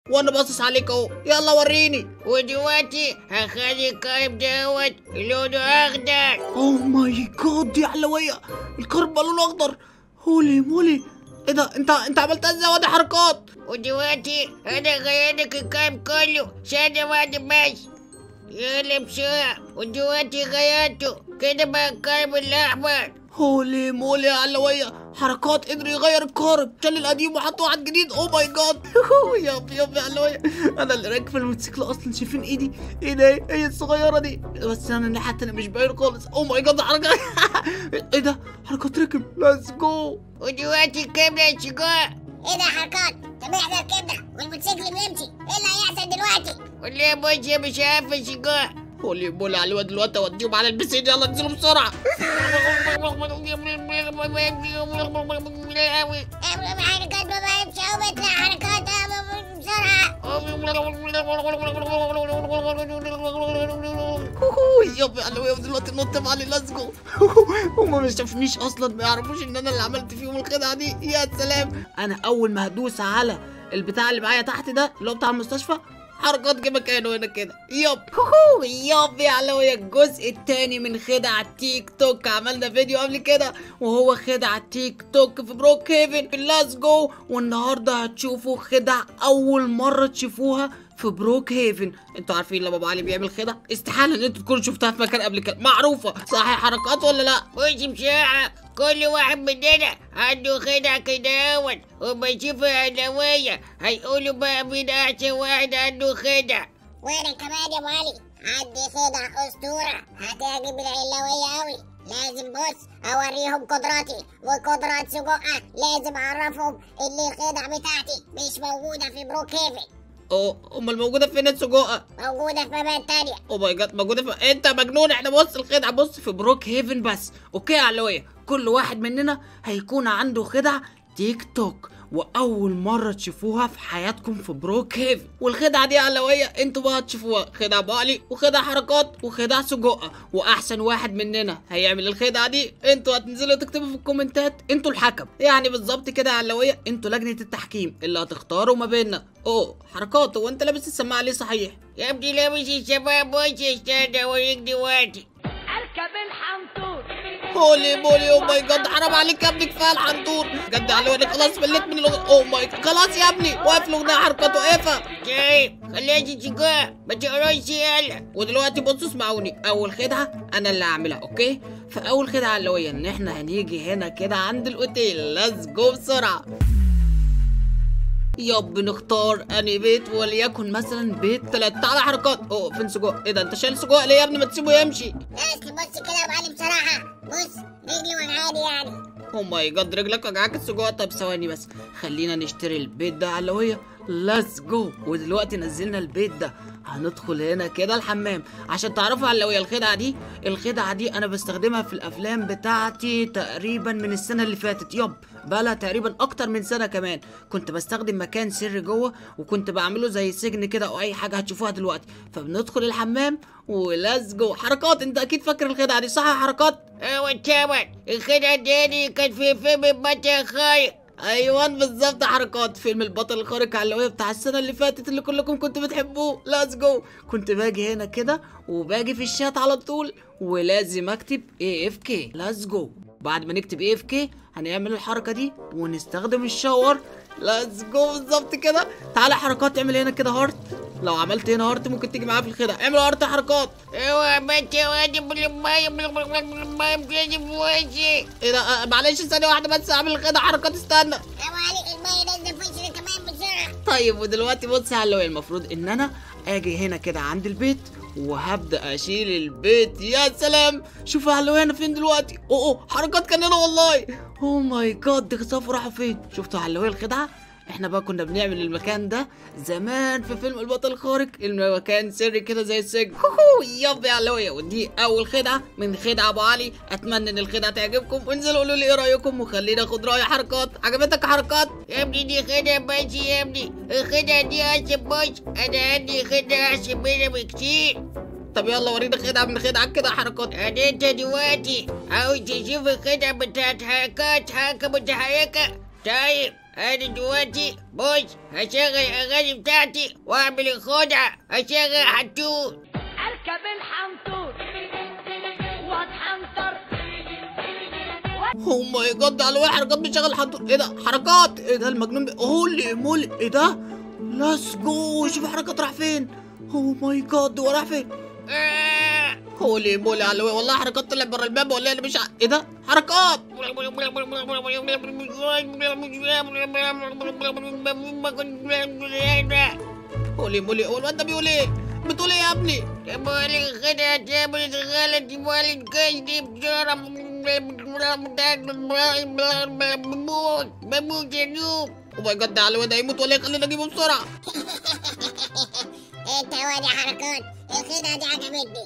وانا باصص عليك اهو يلا وريني ودلوقتي هخلي القلب دوت لونه اخضر اوه ماي جاد دي علوية الكرب بقى لونه اخضر هولي مولي ايه ده انت انت عملتها ازاي ودي حركات ودلوقتي انا غيرلك القلب كله ثانية واحدة بس يلا بسرعة ودلوقتي غيرته كده بقى القلب الاحمر هولي مولي يا علوية حركات قدر يغير الكهرب شال القديم وحط واحد جديد اوه ماي جاد ياب ياب يا علوية انا اللي راكب الموتوسيكل اصلا شايفين ايدي ايه ده هي الصغيرة دي بس انا الناحية التانية مش باين خالص اوه ماي جاد حركات ايه ده حركات ركب ليتس جو ودلوقتي الكاميرا السجارة ايه ده حركات طب احنا ركبنا والموتوسيكل بيمشي ايه اللي هيحصل دلوقتي والله يا باشا مش عارفة السجارة هولي مولي على الواد دلوقتي اوديهم على البسين يلا انزلوا بسرعة اعمل حركات ما بقتش او بيطلع حركات بسرعه ياب يا علوية دلوقتي نط معلي ليتس جو هما ما شافنيش اصلا ما يعرفوش ان انا اللي عملت فيهم الخدعة دي يا سلام انا اول ما هدوس على البتاع اللي معايا تحت ده اللي هو بتاع المستشفى حركات جه مكانه هنا كده ياب هوهو، ياب يا علوية الجزء التاني من خدع تيك توك عملنا فيديو قبل كده وهو خدع تيك توك في بروك هيفن في لاس جو والنهارده هتشوفوا خدع اول مرة تشوفوها في بروك هيفن انتوا عارفين لما ابو علي بيعمل خدع استحاله ان انتوا تكونوا شفتها في مكان قبل كده معروفه صح حركات ولا لا بص بسرعة كل واحد مننا عنده خدعة كده اول وما يشوفها علوية هيقولوا بقى مين احسن واحد عنده خدع وانا كمان يا ابو علي عندي خدع اسطوره هتعجب العلاويه قوي لازم بص اوريهم قدراتي وقدرات سجقه لازم اعرفهم ان الخدع بتاعتي مش موجوده في بروك هيفن اوه امال موجوده فين السجوقه موجوده في مبات تانية او ماي جاد موجوده في انت مجنون احنا بص الخدعه بص في بروك هيفن بس اوكي يا علويه كل واحد مننا هيكون عنده خدعه تيك توك واول مره تشوفوها في حياتكم في بروك هيفن والخدعه دي يا علويه انتوا بقى هتشوفوها خدعه بالي وخدعه حركات وخدعه سجقه واحسن واحد مننا هيعمل الخدعه دي انتوا هتنزلوا تكتبوا في الكومنتات انتوا الحكم يعني بالظبط كده يا علويه انتوا لجنه التحكيم اللي هتختاروا ما بيننا اوه حركات هو انت لابس السماعه ليه صحيح يا ابني لابس الشباب بص استنى اوريك دلوقتي اركب الحنطور هولي مولي او ماي جاد حرام عليك يا ابني كفايه الحنطور بجد على ولي خلاص مليت من الاغنيه اوه ماي خلاص يا ابني واقف الاغنيه حركات واقفه طيب خليها السجارة ما تقراش يلا ودلوقتي بصوا اسمعوني اول خدعه انا اللي هعملها اوكي فاول خدعه اللي هي ان احنا هنيجي هنا كده عند الاوتيل ليتس جو بسرعه يب نختار اني بيت وليكن مثلا بيت تلات تعالى حركات اوه فين سجق ايه ده انت شايل سجق ليه يا ابني ما تسيبه يمشي اصل بص كده يا ابو علي بصراحه بص رجلي وجعاني يعني او ماي جاد رجلك وجعاك السجق طب ثواني بس خلينا نشتري البيت ده علوية ليتس جو ودلوقتي نزلنا البيت ده هندخل هنا كده الحمام عشان تعرفوا علوية الخدعة دي الخدعة دي انا بستخدمها في الافلام بتاعتي تقريبا من السنة اللي فاتت يب بقالها تقريبا اكتر من سنة كمان كنت بستخدم مكان سري جوه وكنت بعمله زي سجن كده او اي حاجة هتشوفوها دلوقتي فبندخل الحمام وليتس جو حركات انت اكيد فاكر الخدعة دي صح يا حركات ايوه طبعا الخدعة دي كانت في فيلم البطل خايف ايوان بالظبط حركات فيلم البطل الخارق على الهوية بتاع السنه اللي فاتت اللي كلكم كنتوا بتحبوه ليتس جو كنت باجي هنا كده وباجي في الشات على طول ولازم اكتب اي اف كي ليتس جو بعد ما نكتب اي اف كي هنعمل الحركه دي ونستخدم الشاور ليتس جو بالظبط كده تعالى حركات اعمل هنا كده هارت لو عملت هنا هارت ممكن تيجي معايا في الخدع اعمل هارت يا حركات ايوه بنت وادي بالمية بالمية بتجي في وشي ايه ده آه، معلش ثانيه واحده بس اعمل الخدع حركات استنى يا ابو علي الميه نازله في وشنا كمان بسرعه طيب ودلوقتي بص يا علوي المفروض ان انا اجي هنا كده عند البيت وهبدا اشيل البيت يا سلام شوف يا علوي انا فين دلوقتي اوه اوه حركات كان هنا والله اوه ماي جاد دي خسافه راحوا فين شفتوا يا علوي الخدعه احنا بقى كنا بنعمل المكان ده زمان في فيلم البطل الخارق المكان سري كده زي السجن هوهو ياب يا علوية ودي اول خدعه من خدعه ابو علي اتمنى ان الخدعه تعجبكم وانزلوا قولوا لي ايه رايكم وخلينا ناخد راي حركات عجبتك حركات يا ابني دي خدعة بس يا ابني الخدعة دي احسن بص انا عندي خدعة احسن منها بكتير طب يلا ورينا خدعه من خدعك كده حركات يعني انت دلوقتي عاوز تشوف الخدعة بتاعت حركات حركة متحركة طيب انا دلوقتي بص هشغل الاغاني بتاعتي واعمل الخدعه هشغل حتوت اركب الحنطور واتحنطر او ماي جاد على واحد حركات بيشغل حنطور ايه ده حركات ايه ده المجنون ده هولي مولي ايه ده ليتس جو شوف حركات راح فين او ماي جاد هو راح فين آه. هولي مولي على والله حركات طلع بره الباب ولا إيه؟ انا مش ع... ايه ده حركات هولي مولي هو الواد ده بيقول ايه بتقول ايه يا ابني بقول الخدعة تعمل غلط والد كشدي بسرعة بموت بموت يا نوب او ماي جاد ده على الواد هيموت ولا إيه؟ خلينا نجيبه بسرعه انت وادي حركات الخدعة دي عجبتني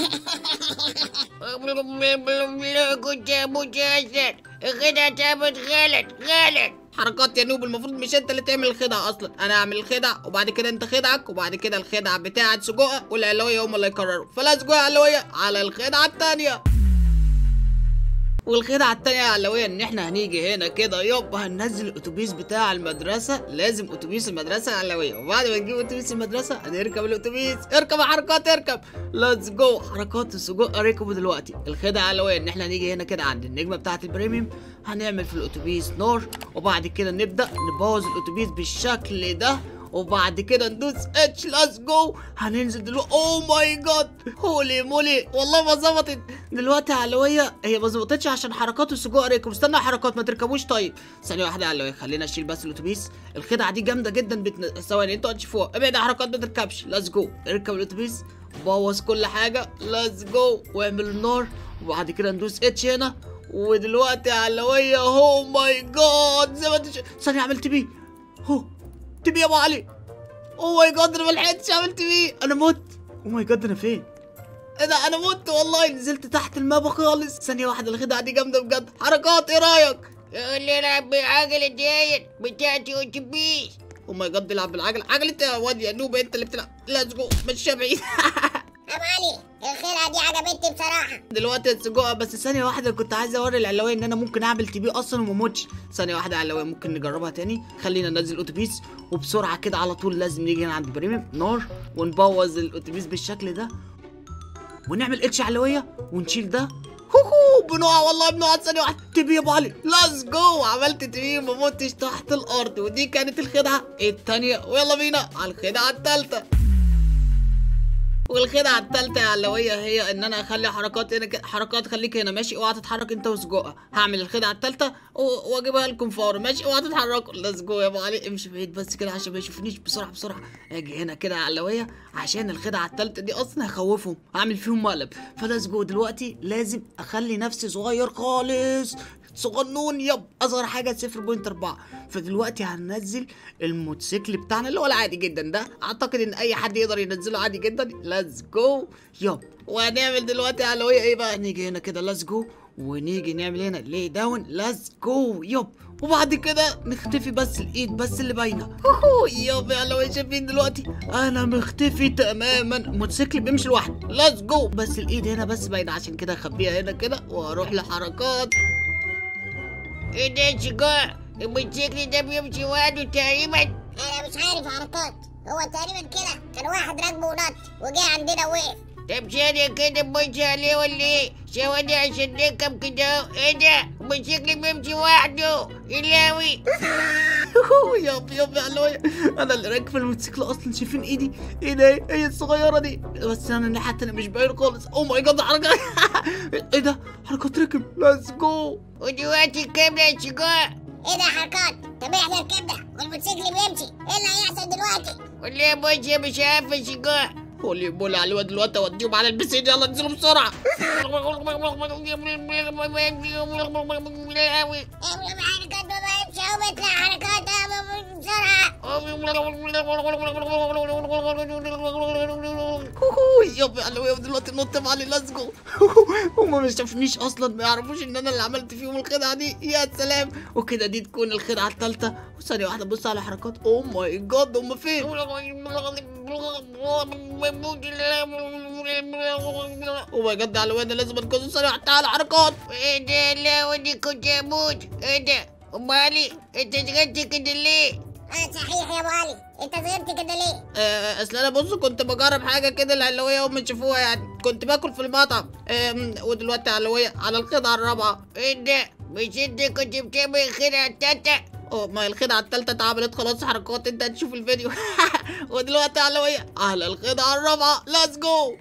كنت اموت اصلا الخدعة تعمل غلط غلط حركات يا نوب المفروض مش انت اللي تعمل الخدعه اصلا انا اعمل الخدعه وبعد كده انت خدعك وبعد كده الخدعه بتاعت سجوقه والعلويه هم اللي يقرروا فلا سجوقه علويه على الخدعه التانيه والخدعة التانية يا علوية ان احنا هنيجي هنا كده يابا هننزل الاتوبيس بتاع المدرسة لازم اتوبيس المدرسة يا علوية وبعد ما نجيب اتوبيس المدرسة هنركب الاتوبيس اركب يا حركات اركب ليتس جو حركات السجق ركبوا دلوقتي الخدعة يا علوية ان احنا هنيجي هنا كده عند النجمة بتاعة البريميوم هنعمل في الاتوبيس نار وبعد كده نبدأ نبوظ الاتوبيس بالشكل ده وبعد كده ندوس اتش ليتس جو هننزل دلوقتي اوه ماي جاد هولي مولي والله ما ظبطت دلوقتي يا علويه هي ما ظبطتش عشان حركات السجق ركب استنى يا حركات ما تركبوش طيب ثانيه واحده يا علويه خلينا نشيل بس الاتوبيس الخدعه دي جامده جدا بتن... ثواني انتوا هتشوفوها ابعد يا حركات ما تركبش ليتس جو اركب الاتوبيس بوظ كل حاجه ليتس جو واعمل النار وبعد كده ندوس اتش هنا ودلوقتي يا علويه اوه ماي جاد زي ما انت شا- ثانيه عملت بيه هو تبي يا ابو علي اوه ماي جاد انا ما لحقتش عملت بيه انا مت اوه ماي جاد انا فين ايه ده انا مت والله نزلت تحت المابا خالص ثانيه واحده الخدعه دي جامده بجد حركات ايه رايك اللي العب بالعجلة ديت بتاعتي اتوبيس اوه ماي جاد بيلعب بالعجله عجله يا واد يا نوب انت اللي بتلعب ليتس جو مشيها بعيد ابو علي الخدعة دي عجبتني بصراحة دلوقتي السجوقه بس ثانيه واحده كنت عايز اوري العلويه ان انا ممكن اعمل تي بي اصلا وما اموتش ثانيه واحده يا علويه ممكن نجربها تاني خلينا ننزل اتوبيس وبسرعه كده على طول لازم نيجي هنا عند بريميوم نار ونبوظ الاتوبيس بالشكل ده ونعمل اتش علويه ونشيل ده هوهو بنقع والله بنقع ثانيه واحده تبي يا ابو علي ليتس جو عملت تبي ما متش تحت الارض ودي كانت الخدعه التانيه ويلا بينا على الخدعه التالته والخدعه التالتة يا علوية هي ان انا اخلي حركات هنا كده حركات خليك هنا ماشي اوعى تتحرك انت وسجوقها هعمل الخدعه التالتة و- واجيبها لكم فورا ماشي اوعى تتحركوا ليتس جو يا ابو علي امشي بعيد بس كده عشان ما يشوفنيش بسرعه بسرعه اجي هنا كده يا علوية عشان الخدعه التالتة دي اصلا هخوفهم هعمل فيهم مقلب فليتس جو دلوقتي لازم اخلي نفسي صغير خالص صغنون يب اصغر حاجه 0.4 فدلوقتي هننزل الموتوسيكل بتاعنا اللي هو العادي جدا ده اعتقد ان اي حد يقدر ينزله عادي جدا ليتس جو يب وهنعمل دلوقتي علوية ايه بقى نيجي هنا كده ليتس جو ونيجي نعمل هنا لي داون ليتس جو يب وبعد كده نختفي بس الايد بس اللي باينه هوهو، يب يا علوية شايفين دلوقتي انا مختفي تماما موتوسيكل بيمشي لوحده ليتس جو بس الايد هنا بس باينه عشان كده اخبيها هنا كده واروح لحركات ايه ده يا شجاع الموتوسيكل ده بيمشي وحده تقريبا انا مش عارف حركات هو تقريبا كده كان واحد راكبه ونط وجه عندنا وقف طب ثانية كده نبص عليه ولا ايه؟ ثواني عشان نركب كده اهو. ايه ده؟ الموتوسيكل بيمشي وحده يلاوي ياب ياب يا علوية انا اللي راكب في الموتوسيكل اصلا شايفين ايدي ايه ده هي الصغيره دي بس انا الناحيه التانيه مش باين خالص او ماي جاد حركه ايه ده حركات ركب ليتس جو ودلوقتي كام يا شجاع؟ ايه ده حركات طب احنا ركبنا والموتوسيكل بيمشي ايه اللي هيحصل دلوقتي والله بص يا مش عارف يا شجاع قولي بولي على الواد دلوقتي اوديهم على البسين يلا انزلوا بسرعه ايه حركات بابا يمشي اهو بيطلع حركات اهو بسرعة هوهو، ياب يا علوية دلوقتي نط معلي ليتس جو هما ما شافنيش اصلا ما يعرفوش ان انا اللي عملت فيهم الخدعه دي يا سلام وكده دي تكون الخدعه الثالثه وثانيه واحده بص على حركات او ماي جاد هما فين او ماي جاد على الواد لازم انقذه ثانيه واحده تعالى حركات ايه ده لا ودي كنت اموت ايه ده ام علي انت صغرت كده ليه؟ اه صحيح يا ابو علي انت صغرت كده ليه آه، اصل انا بص كنت بجرب حاجه كده العلويه هم تشوفوها يعني كنت باكل في المطعم آم، ودلوقتي علويه على الخدعه الرابعه ايه ده؟ مش انت كنت بتعمل خدعة التالتة؟ اه ما هي الخدعه التالتة اتعملت خلاص حركات انت هتشوف الفيديو ودلوقتي علويه على الخدعه الرابعه ليتس جو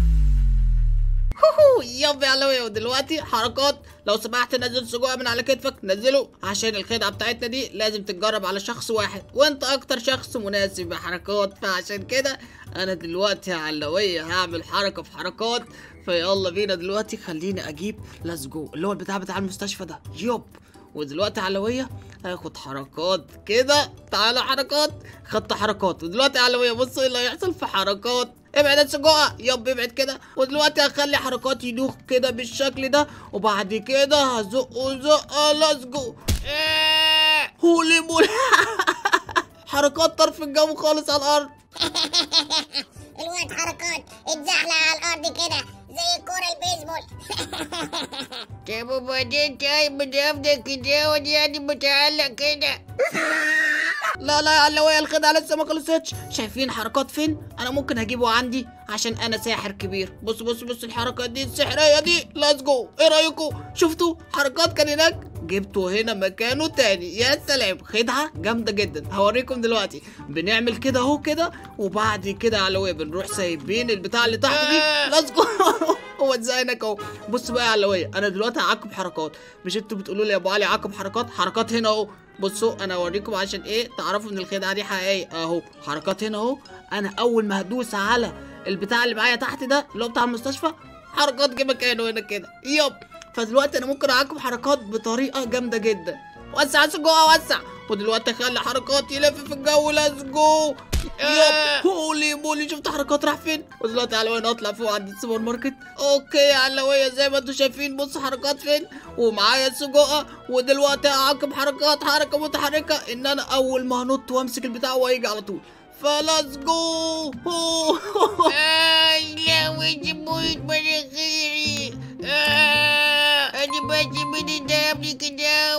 هوهو يب يا علوية ودلوقتي حركات لو سمحت نزل سجوع من على كتفك نزله عشان الخدعة بتاعتنا دي لازم تتجرب على شخص واحد وانت اكتر شخص مناسب بحركات فعشان كده انا دلوقتي يا علوية هعمل حركة في حركات فيلا بينا دلوقتي خليني اجيب ليتس جو اللي هو البتاع بتاع المستشفى ده يب ودلوقتي علوية هاخد حركات كده تعالى حركات خدت حركات ودلوقتي علوية بصوا ايه اللي هيحصل في حركات ابعد يا سجوعة يب ابعد كده ودلوقتي هخلي حركات يدوخ كده بالشكل ده وبعد كده هزقه زقة ليتس جو آه هولي مولي حركات طرف الجو خالص على الارض الواد حركات اتزحلق على الارض كده زي الكوره البيسبول طب وبعدين طيب من افضل كده ودي يعني متعلق كده لا لا يا علوية الخدعة لسه ما خلصتش شايفين حركات فين انا ممكن اجيبه عندي عشان انا ساحر كبير بص بص بص الحركات دي السحرية دي ليتس جو ايه رايكم شفتوا حركات كان هناك جبته هنا مكانه تاني يا سلام خدعة جامدة جدا هوريكم دلوقتي بنعمل كده اهو كده وبعد كده يا علوية بنروح سايبين البتاع اللي تحت دي ليتس جو هو ازاي هناك اهو بص بقى يا علوية انا دلوقتي هعاقب حركات مش انتوا بتقولوا لي يا ابو علي عاقب حركات حركات هنا اهو بصوا انا اوريكم عشان ايه تعرفوا ان الخدعه دي حقيقيه اهو حركات هنا اهو انا اول ما هدوس على البتاع اللي معايا تحت ده اللي هو بتاع المستشفى حركات جه مكانه هنا كده يب فدلوقتي انا ممكن اعاقب حركات بطريقه جامده جدا وسع جوه وسع ودلوقتي اخلي حركات يلف في الجو ليتس جو يب هولي مولي شفت حركات راح فين ودلوقتي علوية اطلع فوق عند السوبر ماركت اوكي يا علوية زي ما انتوا شايفين بص حركات فين ومعايا سجقة ودلوقتي اعاقب حركات حركة متحركة ان انا اول ما هنط وامسك البتاع وهيجي على طول فليتس جو اي لا وانت موت مناخيري آه انا بس من الدم كده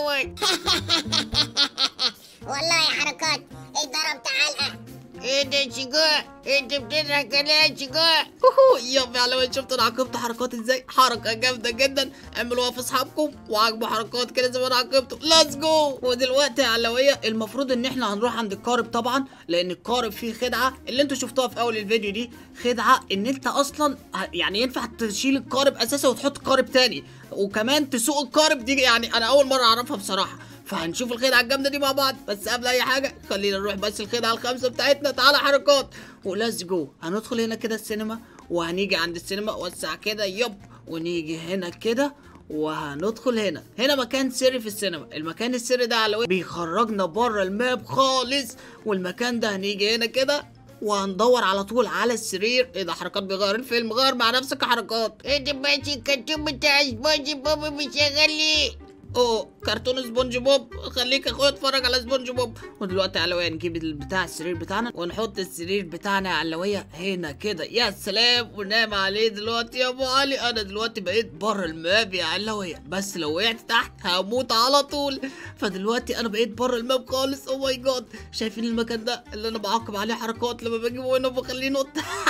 والله يا حركات اتضربت علقه ايه ده شقاق انت بتضحك عليا شقاق يب يا علوية شفتوا انا عاقبت حركات ازاي حركة جامدة جدا اعملوها في اصحابكم وعاقبوا حركات كده زي ما انا عاقبته ليتس جو ودلوقتي يا علوية المفروض ان احنا هنروح عند القارب طبعا لان القارب فيه خدعة اللي انتوا شفتوها في اول الفيديو دي خدعة ان انت اصلا ه- يعني ينفع تشيل القارب اساسا وتحط قارب تاني وكمان تسوق القارب دي يعني انا اول مرة اعرفها بصراحة فهنشوف الخدعة الجامدة دي مع بعض بس قبل أي حاجة خلينا نروح بس الخدعة الخامسة بتاعتنا تعالى حركات وليتس جو هندخل هنا كده السينما وهنيجي عند السينما وسع كده يب ونيجي هنا كده وهندخل هنا هنا مكان سري في السينما المكان السري ده على بيخرجنا بره الماب خالص والمكان ده هنيجي هنا كده وهندور على طول على السرير ايه ده حركات بيغير الفيلم غير مع نفسك حركات انت بس الكرتون بتاع سبونج بوب مشغل لي اوه كرتون سبونج بوب خليك يا اخويا اتفرج على سبونج بوب ودلوقتي يا علوية نجيب بتاع السرير بتاعنا ونحط السرير بتاعنا يا علوية هنا كده يا سلام وننام عليه دلوقتي يا ابو علي انا دلوقتي بقيت بره الماب يا علوية بس لو وقعت تحت هموت على طول فدلوقتي انا بقيت بره الماب خالص او ماي جاد شايفين المكان ده اللي انا بعاقب عليه حركات لما بجيبه هنا وبخليه ينط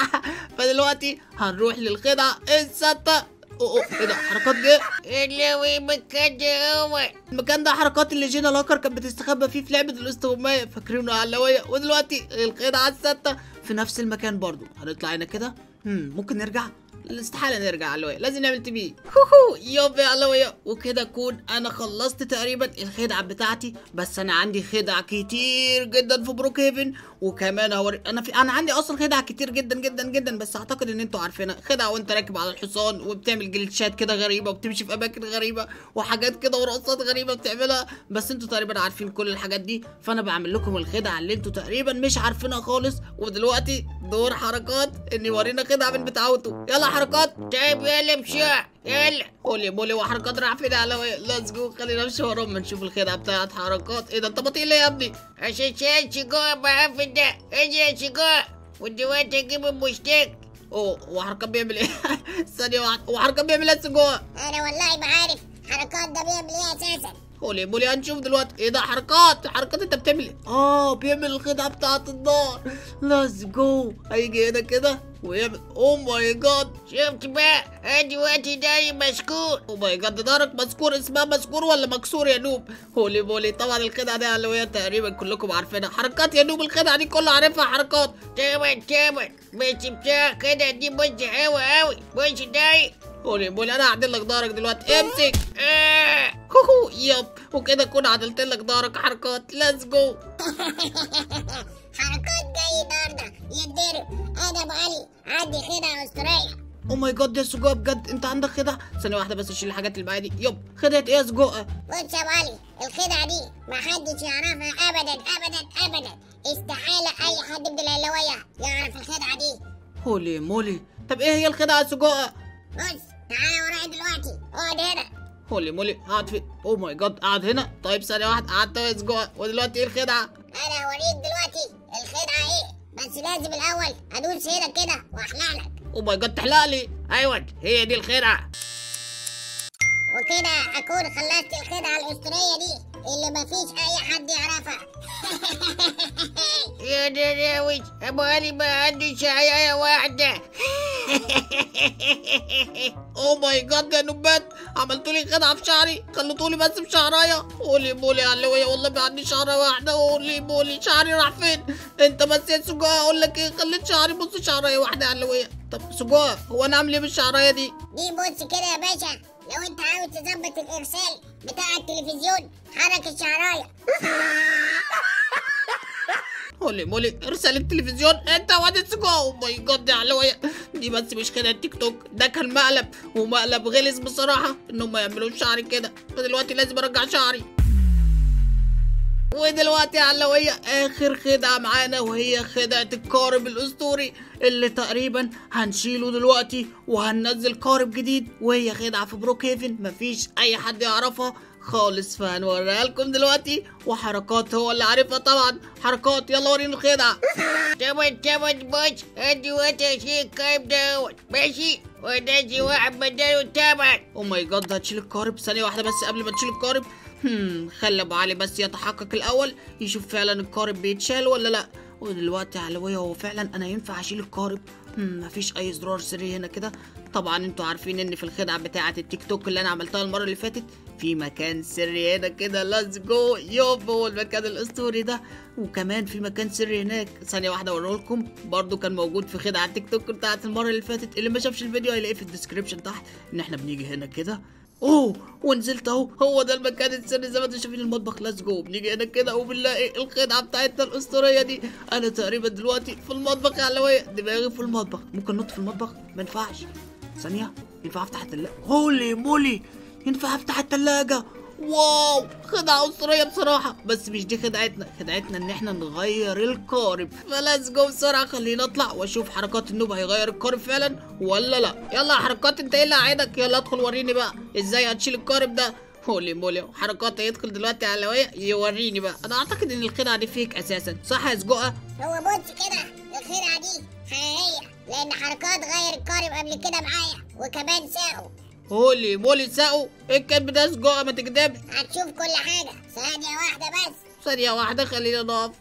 فدلوقتي هنروح للخدعة الستة اوه أوه، ايه ده حركات جه لو مكان ده هو المكان ده حركات اللي جينا لاكر كانت بتستخبى فيه في لعبه الاستغماية فاكرينه على اللوية ودلوقتي الخدعه السادسه في نفس المكان برضو هنطلع هنا كده هم ممكن نرجع استحاله نرجع على اللوية لازم نعمل تي بي هوهو ياب يا علوية وكده اكون انا خلصت تقريبا الخدعه بتاعتي بس انا عندي خدع كتير جدا في بروك هيفن وكمان هوري انا في انا عندي اصلا خدع كتير جدا جدا جدا بس اعتقد ان انتوا عارفينها خدعه وانت راكب على الحصان وبتعمل جلتشات كده غريبه وبتمشي في اماكن غريبه وحاجات كده ورقصات غريبه بتعملها بس انتوا تقريبا عارفين كل الحاجات دي فانا بعمل لكم الخدع اللي انتوا تقريبا مش عارفينها خالص ودلوقتي دور حركات اني ورينا خدعه من بتاعته يلا حركات طيب يلا بسرعة يلا قولي بولي وحركات راح فين على ليتس جو خلينا نمشي وراهم نشوف الخدعه بتاعت حركات ايه ده انت بطيء ليه يا ابني عشان شايل شقاق بعرف ده اجي يا شقاق ودلوقتي اجيب المشتاق اوه وحركات بيعمل ايه ثانيه واحده وحركات بيعمل ايه جوه انا والله ما عارف حركات ده بيعمل ايه اساسا هولي مولي هنشوف دلوقتي ايه ده حركات حركات انت بتعمل ايه اه بيعمل الخدعه بتاعت النار ليتس جو هيجي هنا كده ويعمل او ماي جاد شفت بقى ادي وقتي داي مشكور او ماي جاد دارك مذكور اسمها مذكور ولا مكسور يا نوب هولي مولي طبعا الخدعه دي اللي هي تقريبا كلكم عارفينها حركات يا نوب الخدعه دي كله عارفها حركات طبعا طبعا بس بتاع كده دي بص حلوة أوي بص داي هولي مولي انا هعدل لك ظهرك دلوقتي امسك آه هوهو يب وكده اكون عدلت لك ظهرك حركات ليتس جو حركات جاي النهارده يتضرب انا ابو علي عندي خدعه اسطوريه او ماي جاد يا سجوه بجد انت عندك خدعه ثانيه واحده بس اشيل الحاجات اللي معايا دي يب خدعه ايه يا سجوه بص يا ابو علي الخدعه دي محدش يعرفها ابدا ابدا ابدا استحاله اي حد من العلويه يعرف الخدعه دي هولي مولي طب ايه هي الخدعه يا سجوه بص تعالى ورايا دلوقتي اقعد هنا هولي مولي قاعد في او ماي جاد قاعد هنا طيب ثانيه واحده قعدت يا سجوه ودلوقتي ايه الخدعه انا هوريك دلوقتي الخدعه ايه بس لازم الاول ادوس هنا كده واحلق لك او ماي جاد تحلق لي أيوة هي دي الخدعة وكده اكون خلصت الخدعه الاسطوريه دي اللي مفيش اي حد يعرفها يا دراويش أبو علي ما عندي شعية واحدة او ماي جاد يا نوبات عملتوا لي خدعه في شعري خليتوا لي بس في شعرايه هولي مولي يا علوية والله ما عندي شعره واحده هولي مولي شعري راح فين انت بس يا سجوه اقول لك ايه خليت شعري بص شعرايه واحده يا علوية طب سجوه هو انا اعمل ايه بالشعرايه دي دي بص كده يا باشا لو انت عاوز تظبط الارسال بتاع التلفزيون حرك الشعرايه هولي مولي ارسل التلفزيون انت واد سجوه او ماي جاد يا علوية دي بس مش خدعه تيك توك ده كان مقلب ومقلب غلس بصراحه انهم ما يعملوش شعري كده فدلوقتي لازم ارجع شعري ودلوقتي يا علوية اخر خدعة معانا وهي خدعة القارب الاسطوري اللي تقريبا هنشيله دلوقتي وهننزل قارب جديد وهي خدعة في بروك هيفن مفيش اي حد يعرفها خالص فهنوريها لكم دلوقتي وحركات هو اللي عارفها طبعا حركات يلا وريني الخدعة طبعا طبعا بص ادي وقت اشيل الكايب دوت ماشي ونادي واحد بداله طبعا او ماي جاد هتشيل القارب ثانية واحدة بس قبل ما تشيل القارب هم خلي ابو علي بس يتحقق الاول يشوف فعلا القارب بيتشال ولا لا ودلوقتي يا علوية هو فعلا انا ينفع اشيل القارب هم مفيش اي زرار سري هنا كده طبعا انتوا عارفين ان في الخدعة بتاعة التيك توك اللي انا عملتها المرة اللي فاتت في مكان سري هنا كده ليتس جو يوب هو المكان الاسطوري ده وكمان في مكان سري هناك ثانية واحدة اوريه لكم برضو كان موجود في خدعة التيك توك بتاعة المرة اللي فاتت اللي ما شافش الفيديو هيلاقيه في الديسكريبشن تحت ان احنا بنيجي هنا كده اوه ونزلت اهو هو ده المكان السري زي ما انتم شايفين المطبخ ليتس جو بنيجي هنا كده وبنلاقي الخدعه بتاعتنا الاسطوريه دي انا تقريبا دلوقتي في المطبخ يا علوية دماغي في المطبخ ممكن نط في المطبخ ما ينفعش ثانيه ينفع افتح التلاجه هولي مولي ينفع افتح التلاجه واو خدعة أسطورية بصراحة بس مش دي خدعتنا خدعتنا ان احنا نغير القارب فليتس جو بسرعة خلينا اطلع واشوف حركات النوب هيغير القارب فعلا ولا لا يلا يا حركات انت ايه اللي قاعدك يلا ادخل وريني بقى ازاي هتشيل القارب ده هولي مولي حركات هيدخل دلوقتي على هواية يوريني بقى انا اعتقد ان الخدعة دي فيك اساسا صح يا سجقة هو بص كده الخدعه دي حقيقيه لان حركات غير القارب قبل كده معايا وكمان ساقه هولي مولي ساقو ايه الكلب ده يا سجقة ما تكدبش هتشوف كل حاجه ثانيه واحده بس ثانية واحدة خلينا نقف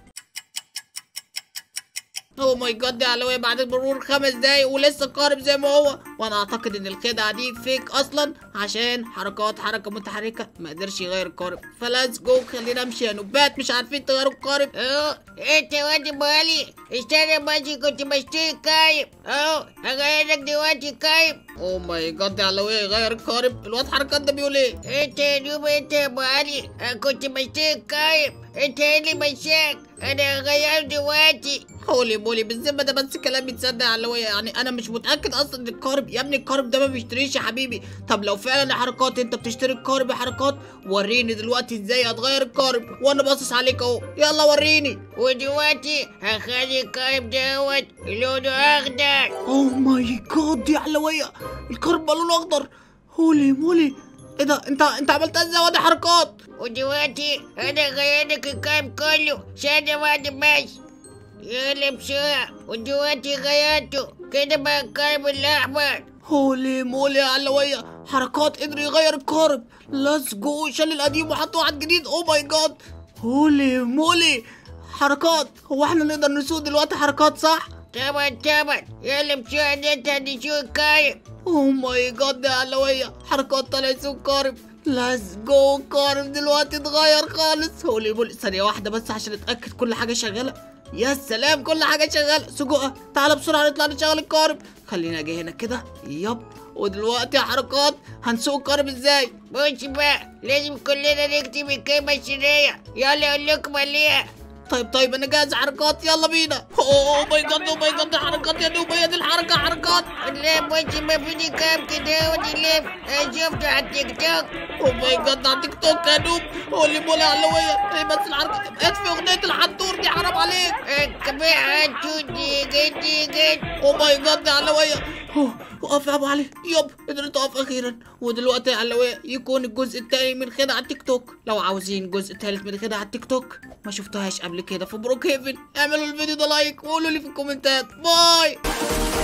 اوه ماي جاد يا علوية بعد مرور خمس دقايق ولسه قارب زي ما هو وانا اعتقد ان الخدعة دي فيك اصلا عشان حركات حركة متحركة ما قدرش يغير القارب فلاتس جو خلينا نمشي يا نوبات مش عارفين تغيروا القارب اهو انت واد ابو علي استنى ماشي كنت بشتري كايب اهو هغير لك دلوقتي كايب اوه ماي جاد يا علوية يغير القارب الواد حركات ده بيقول ايه انت يا دوب انت يا ابو علي انا كنت بشتري كايب انت ايه اللي مشاك انا هغير دلوقتي هولي مولي بالذمة ده بس كلام يتصدق يا علوية يعني انا مش متأكد اصلا ان القارب يا ابني القارب ده ما بيشتريش يا حبيبي طب لو فعلا يا حركات انت بتشتري القارب يا حركات وريني دلوقتي ازاي هتغير القارب وانا باصص عليك اهو يلا وريني ودلوقتي هخلي الكايب دوت لونه اخضر اوه ماي جاد يا علوية القارب بقى لونه اخضر هولي مولي ايه ده انت انت عملتها ازاي وادي حركات ودلوقتي انا غير لك الكايب كله ثانية واحدة بس يلا بسرعة ودلوقتي غيرته كده بقى الكايب الاحمر هولي مولي يا علوية حركات قدر يغير القارب ليتس جو شال القديم وحط واحد جديد او ماي جاد هولي مولي حركات هو احنا نقدر نسوق دلوقتي حركات صح؟ طبعا طبعا يلا بسرعة نطلع نشوف القارب او ماي جاد يا علوية حركات طلع سوق قارب ليتس جو قارب دلوقتي اتغير خالص هولي مولي ثانية واحدة بس عشان اتأكد كل حاجة شغالة يا سلام كل حاجة شغالة سجوقة تعالى بسرعة نطلع نشغل القارب خلينا اجي هنا كده يب ودلوقتي يا حركات هنسوق القارب ازاي بص بقى لازم كلنا نكتب الكلمة السرية يلا اقول لكم عليها طيب طيب انا جاهز حركات يلا بينا اوه ماي جاد اوه ماي جاد حركات يا دوب هي دي الحركة حركات لا بص ما في كام كده ودي شفته على التيك توك اوه ماي جاد على تيك توك يا دوب قول لي علوية ايه بس الحركة اطفي اغنية الحنطور دي حرام عليك كمان هتشوتي جد جد اوه ماي جاد يا علوية أوه، وقف يا ابو علي يب قدرت اقف اخيرا ودلوقتي يا علوية يكون الجزء التاني من خدع التيك توك لو عاوزين جزء تالت من خدع التيك توك ما شفتوهاش قبل كده في بروك هيفن اعملوا الفيديو ده لايك وقولوا لي في الكومنتات باي